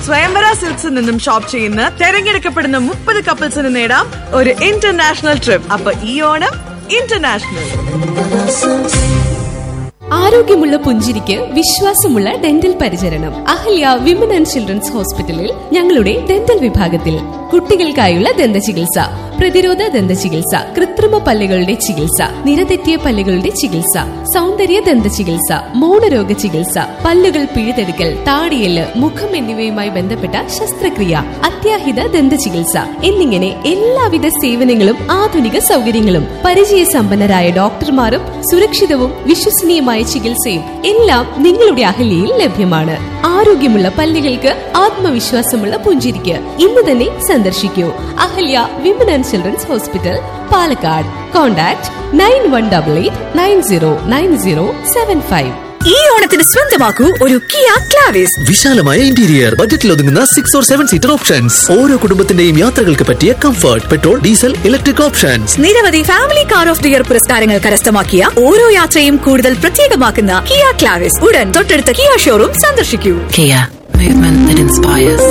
സ്വയംവര സിൽക്സിൽ നിന്നും ഷോപ്പ് ചെയ്യുന്ന തെരഞ്ഞെടുക്കപ്പെടുന്ന മുപ്പത് കപ്പിൾസിന് നേടാം ഒരു ഇന്റർനാഷണൽ ട്രിപ്പ് അപ്പൊ ഈ ഓണം ഇന്റർനാഷണൽ ആരോഗ്യമുള്ള പുഞ്ചിരിക്ക് വിശ്വാസമുള്ള ഡെന്റൽ പരിചരണം അഹല്യ വിമൻ ആൻഡ് ചിൽഡ്രൻസ് ഹോസ്പിറ്റലിൽ ഞങ്ങളുടെ ഡെന്റൽ വിഭാഗത്തിൽ കുട്ടികൾക്കായുള്ള ദന്ത ചികിത്സ പ്രതിരോധ ദന്ത ചികിത്സ കൃത്രിമ പല്ലുകളുടെ ചികിത്സ നിരതെറ്റിയ പല്ലുകളുടെ ചികിത്സ സൗന്ദര്യ ദന്ത ചികിത്സ മൗനരോഗ ചികിത്സ പല്ലുകൾ പിഴുതെടുക്കൽ താടിയല് മുഖം എന്നിവയുമായി ബന്ധപ്പെട്ട ശസ്ത്രക്രിയ അത്യാഹിത ദന്ത ചികിത്സ എന്നിങ്ങനെ എല്ലാവിധ സേവനങ്ങളും ആധുനിക സൗകര്യങ്ങളും പരിചയസമ്പന്നരായ ഡോക്ടർമാരും സുരക്ഷിതവും വിശ്വസനീയമായ ചികിത്സയും എല്ലാം നിങ്ങളുടെ അഹല്യയിൽ ലഭ്യമാണ് ആരോഗ്യമുള്ള പല്ലുകൾക്ക് ആത്മവിശ്വാസമുള്ള പുഞ്ചിരിക്ക് ഇന്ന് തന്നെ സന്ദർശിക്കൂ Ahalya Women and Children's Hospital Palakkad contact nine one double eight nine zero nine zero seven five ഈ ഓണത്തിന് സ്വന്തമാക്കൂ ഒരു കിയ ക്ലാവിസ് വിശാലമായ ഇന്റീരിയർ ബജറ്റിൽ ഒതുങ്ങുന്ന six or seven seater options ഓരോ കുടുംബത്തിന്റെയും യാത്രകൾക്ക് പറ്റിയ comfort petrol diesel electric options നിരവധി family car of the year പുരസ്കാരങ്ങൾ കരസ്ഥമാക്കിയ ഓരോ യാത്രയും കൂടുതൽ പ്രത്യേകമാക്കുന്ന കിയ ക്ലാവിസ് ഉടൻ തൊട്ടടുത്ത കിയ ഷോറൂം സന്ദർശിക്കൂ Kia, movement that inspires.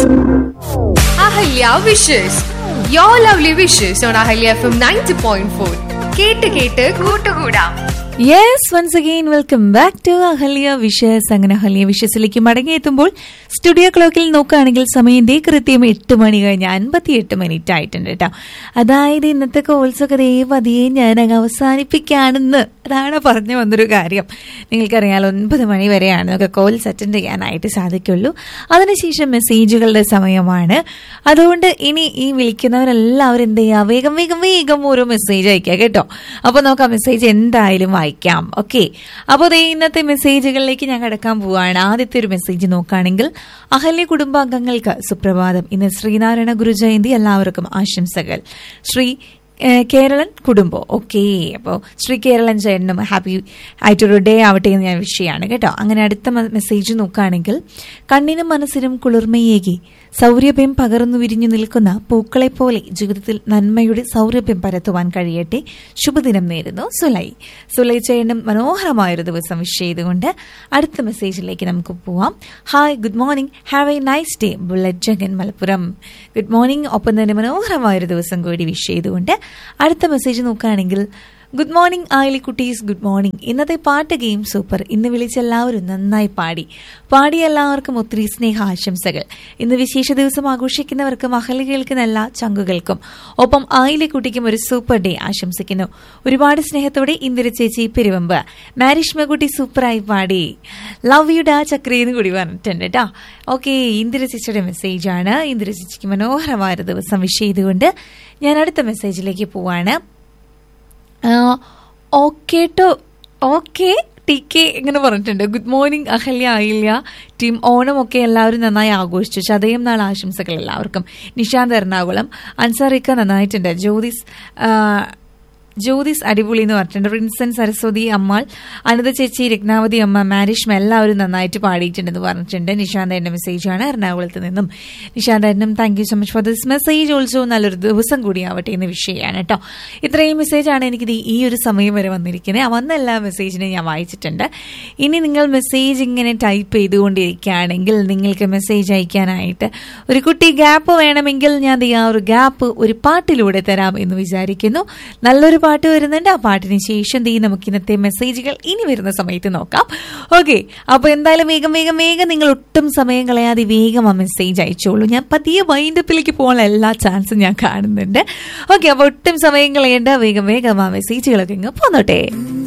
Ahalya wishes you lovely wishes on Ahalya FM ninety point four ഫോർ കേട്ട് കേട്ട് കൂട്ടുകൂടാം yes once again welcome back to Ahalya wishes അങ്ങനെ അഹല്യ വിഷസിലേക്ക് മടങ്ങിയെത്തുമ്പോൾ സ്റ്റുഡിയോ ക്ലോക്കിൽ നോക്കുകയാണെങ്കിൽ സമയം ദേ കൃത്യം എട്ട് മണി കഴിഞ്ഞ് അൻപത്തിയെട്ട് മിനിറ്റ് ആയിട്ടുണ്ട് കേട്ടോ അതായത് ഇന്നത്തെ കോൾസ് ഒക്കെ ദേ പതിയെ ഞാൻ അങ്ങ് അവസാനിപ്പിക്കുകയാണെന്ന് അതാണ് പറഞ്ഞു വന്നൊരു കാര്യം നിങ്ങൾക്കറിയാലോ ഒൻപത് മണി വരെയാണ് നമുക്ക് കോൾസ് അറ്റൻഡ് ചെയ്യാനായിട്ട് സാധിക്കുള്ളൂ അതിനുശേഷം മെസ്സേജുകളുടെ സമയമാണ് അതുകൊണ്ട് ഇനി ഈ വിളിക്കുന്നവരെല്ലാവരും എന്ത് ചെയ്യുക വേഗം വേഗം വേഗം ഓരോ മെസ്സേജ് അയക്കുക കേട്ടോ അപ്പോൾ നമുക്ക് ആ മെസ്സേജ് എന്തായാലും വായിക്കാം ഓക്കെ അപ്പോൾ ദേ ഇന്നത്തെ മെസ്സേജുകളിലേക്ക് ഞാൻ കിടക്കാൻ പോവുകയാണ് ആദ്യത്തെ ഒരു മെസ്സേജ് നോക്കുകയാണെങ്കിൽ അഹല്യ കുടുംബാംഗങ്ങൾക്ക് സുപ്രഭാതം ഇന്ന് ശ്രീനാരായണ ഗുരു ജയന്തി എല്ലാവർക്കും ആശംസകൾ ശ്രീ ഏഹ് കേരളൻ കുടുംബം ഓക്കെ അപ്പോൾ ശ്രീ കേരളൻ ചേട്ടനും ഹാപ്പി ആയിട്ടൊരു ഡേ ആവട്ടെ എന്ന് ഞാൻ വിഷയമാണ് കേട്ടോ അങ്ങനെ അടുത്ത മ- മെസ്സേജ് നോക്കുകയാണെങ്കിൽ കണ്ണിനും മനസ്സിനും കുളിർമയേകി സൗരഭ്യം പകർന്നു വിരിഞ്ഞു നിൽക്കുന്ന പൂക്കളെ പോലെ ജീവിതത്തിൽ നന്മയുടെ സൗരഭ്യം പരത്തുവാൻ കഴിയട്ടെ ശുഭദിനം നേരുന്നു സുലൈ സുലൈ ചേട്ടനും മനോഹരമായൊരു ദിവസം വിഷ് ചെയ്തുകൊണ്ട് അടുത്ത മെസ്സേജിലേക്ക് നമുക്ക് പോവാം hi good morning have a nice day bullet Jagan Malappuram good morning ഒപ്പം തന്നെ മനോഹരമായൊരു ദിവസം കൂടി വിഷ് ചെയ്തുകൊണ്ട് അടുത്ത മെസ്സേജ് നോക്കുകയാണെങ്കിൽ ഗുഡ് മോർണിംഗ് ആയിലി കുട്ടീസ് ഗുഡ് മോർണിംഗ് ഇന്നത്തെ പാട്ട് ഗെയിം സൂപ്പർ ഇന്ന് വിളിച്ച എല്ലാവരും നന്നായി പാടി പാടിയ എല്ലാവർക്കും ഒത്തിരി സ്നേഹ ആശംസകൾ ഇന്ന് വിശേഷ ദിവസം ആഘോഷിക്കുന്നവർക്ക് മഹലുകൾക്കും എല്ലാ ചങ്കുകൾക്കും ഒപ്പം ആയിലെ കുട്ടിക്കും ഒരു സൂപ്പർ ഡേ ആശംസിക്കുന്നു ഒരുപാട് സ്നേഹത്തോടെ ഇന്ദിര ചേച്ചി പെരുവമ്പ് മാരിഷ്മ കുട്ടി സൂപ്പറായി പാടി ലവ് യു ഡാ ചക്രി എന്ന് കൂടി പറഞ്ഞിട്ടുണ്ട് കേട്ടോ ഓക്കെ ഇന്ദിര ചേച്ചിയുടെ മെസ്സേജാണ് ഇന്ദിര ചേച്ചിക്ക് മനോഹരമായ ഒരു ദിവസം വിഷ് ചെയ്തുകൊണ്ട് ഞാൻ അടുത്ത മെസ്സേജിലേക്ക് പോവാണ് okay to okay T K ഇങ്ങനെ പറഞ്ഞിട്ടുണ്ട് good morning Ahalya Ahilya team Onam ഒക്കെ എല്ലാവരും നന്നായി ആഘോഷിച്ചു ചതയം നാൾ ആശംസകൾ എല്ലാവർക്കും നിഷാന്ത് എറണാകുളം അൻസാറിക്ക നന്നായിട്ടുണ്ട് ജ്യോതിസ് ആ, ജ്യോതിസ് അടിപൊളി എന്ന് പറഞ്ഞിട്ടുണ്ട് പ്രിൻസൻ സരസ്വതി അമ്മാൾ അനിത ചേച്ചി രത്നാവതി അമ്മ മാരിഷ്മ എല്ലാവരും നന്നായിട്ട് പാടിയിട്ടുണ്ടെന്ന് പറഞ്ഞിട്ടുണ്ട് നിഷാന്തേന്റെ മെസ്സേജാണ് എറണാകുളത്ത് നിന്നും നിഷാന്തേനും thank you so much for this message also നല്ലൊരു ദിവസം കൂടിയാവട്ടെ എന്ന വിഷയമാണ് കേട്ടോ ഇത്രയും മെസ്സേജാണ് എനിക്ക് ദേ ഈ ഒരു സമയം വരെ വന്നിരിക്കുന്നത് ആ വന്ന എല്ലാ മെസ്സേജിനെയും ഞാൻ വായിച്ചിട്ടുണ്ട് ഇനി നിങ്ങൾ മെസ്സേജ് ഇങ്ങനെ ടൈപ്പ് ചെയ്തുകൊണ്ടിരിക്കുകയാണെങ്കിൽ നിങ്ങൾക്ക് മെസ്സേജ് അയക്കാനായിട്ട് ഒരു കുട്ടി ഗ്യാപ്പ് വേണമെങ്കിൽ ഞാൻ ദേ ആ ഒരു ഗ്യാപ്പ് ഒരു പാട്ടിലൂടെ തരാം എന്ന് വിചാരിക്കുന്നു നല്ലൊരു പാട്ട് വരുന്നുണ്ട് ആ പാട്ടിന് ശേഷം ദേ നമുക്ക് ഇന്നത്തെ മെസ്സേജുകൾ ഇനി വരുന്ന സമയത്ത് നോക്കാം ഓക്കെ അപ്പോൾ എന്തായാലും വേഗം വേഗം വേഗം നിങ്ങൾ ഒട്ടും സമയം കളയാതെ വേഗം ആ മെസ്സേജ് അയച്ചോളൂ ഞാൻ പതിയെ വൈൻഡപ്പിലേക്ക് പോകാനുള്ള എല്ലാ ചാൻസും ഞാൻ കാണുന്നുണ്ട് ഓക്കെ അപ്പോൾ ഒട്ടും സമയം കളയേണ്ട വേഗം വേഗം ആ മെസ്സേജുകളൊക്കെ ഇങ്ങ് പോന്നോട്ടെ